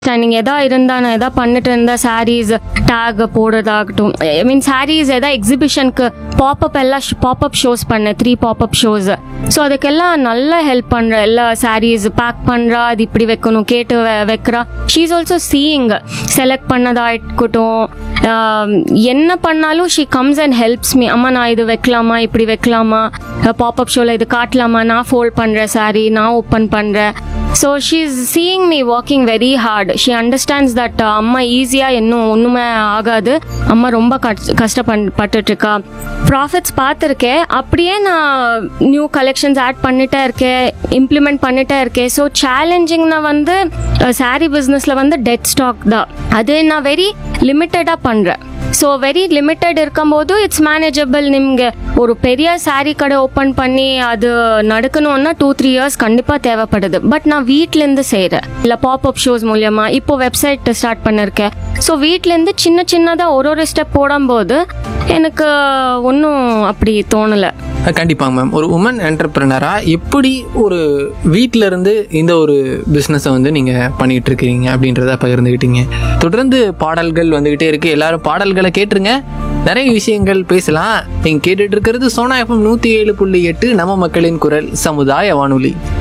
understanding எதா இருந்தா நான் எதா பண்ணிட்டு இருந்தா சாரீஸ் டேக் போடுறதாகட்டும் ஐ மீன் சாரீஸ் எதா எக்ஸிபிஷனுக்கு பாப்அப் எல்லாம் பாப்அப் ஷோஸ் பண்ணேன் த்ரீ பாப்அப் ஷோஸ் ஸோ அதுக்கெல்லாம் நல்லா ஹெல்ப் பண்ற எல்லா சாரீஸ் பேக் பண்றா அது இப்படி வைக்கணும் கேட்டு வெ- வைக்கிறா she is also seeing select பண்ணதா இருக்கட்டும் ஆம், என்ன பண்ணாலும் she comes and helps me அம்மா நான் இது வைக்கலாமா இப்படி வைக்கலாமா பாப்அப் ஷோவில் இது காட்டலாமா நான் ஃபோல்ட் பண்ணுறேன் சாரி நான் ஓப்பன் பண்ணுறேன் so she is seeing me working very hard she understands that அம்மா ஈஸியாக இன்னும் ஒன்றுமே ஆகாது அம்மா ரொம்ப கஷ்ட கஷ்டப்பட்டுட்டு இருக்கா ப்ராஃபிட்ஸ் பார்த்துருக்கேன் அப்படியே நான் நியூ கலெக்ஷன்ஸ் ஆட் பண்ணிட்டே இருக்கேன் இம்ப்ளிமெண்ட் பண்ணிட்டே இருக்கேன் ஸோ சேலஞ்சிங்னா வந்து சாரீ பிஸ்னஸில் வந்து டெட் ஸ்டாக் தான் அது நான் வெரி லிமிட்டடாக பண்ணுறேன் ஸோ வெரி லிமிட்டட் இருக்கும்போது இட்ஸ் மேனேஜபிள் நீங்கள் ஒரு பெரிய saree கடை ஓப்பன் பண்ணி அது நடக்கணும்னா டூ த்ரீ இயர்ஸ் கண்டிப்பாக தேவைப்படுது பட் நான் வீட்டிலேருந்து செய்கிறேன் இல்லை பாப்அப் ஷோஸ் மூலியமா இப்போ வெப்சைட் ஸ்டார்ட் பண்ணிருக்கேன் ஸோ வீட்டிலேருந்து சின்ன சின்னதாக ஒரு ஒரு ஸ்டெப் போடும்போது எனக்கு ஒன்றும் அப்படி தோணலை அஹ் கண்டிப்பாங்க மேம் ஒரு உமன் என்டர்பிரினரா எப்படி ஒரு வீட்ல இருந்து இந்த ஒரு பிஸ்னஸை வந்து நீங்க பண்ணிட்டு இருக்கீங்க அப்படின்றத பகிர்ந்துக்கிட்டீங்க தொடர்ந்து பாடல்கள் வந்துகிட்டே இருக்கு எல்லாரும் பாடல்களை கேட்டுருங்க நிறைய விஷயங்கள் பேசலாம் நீங்க கேட்டுட்டு இருக்கிறது சோனா எஃப்எம் நூத்தி ஏழு புள்ளி எட்டு நம்ம மக்களின் குரல் சமுதாய வானொலி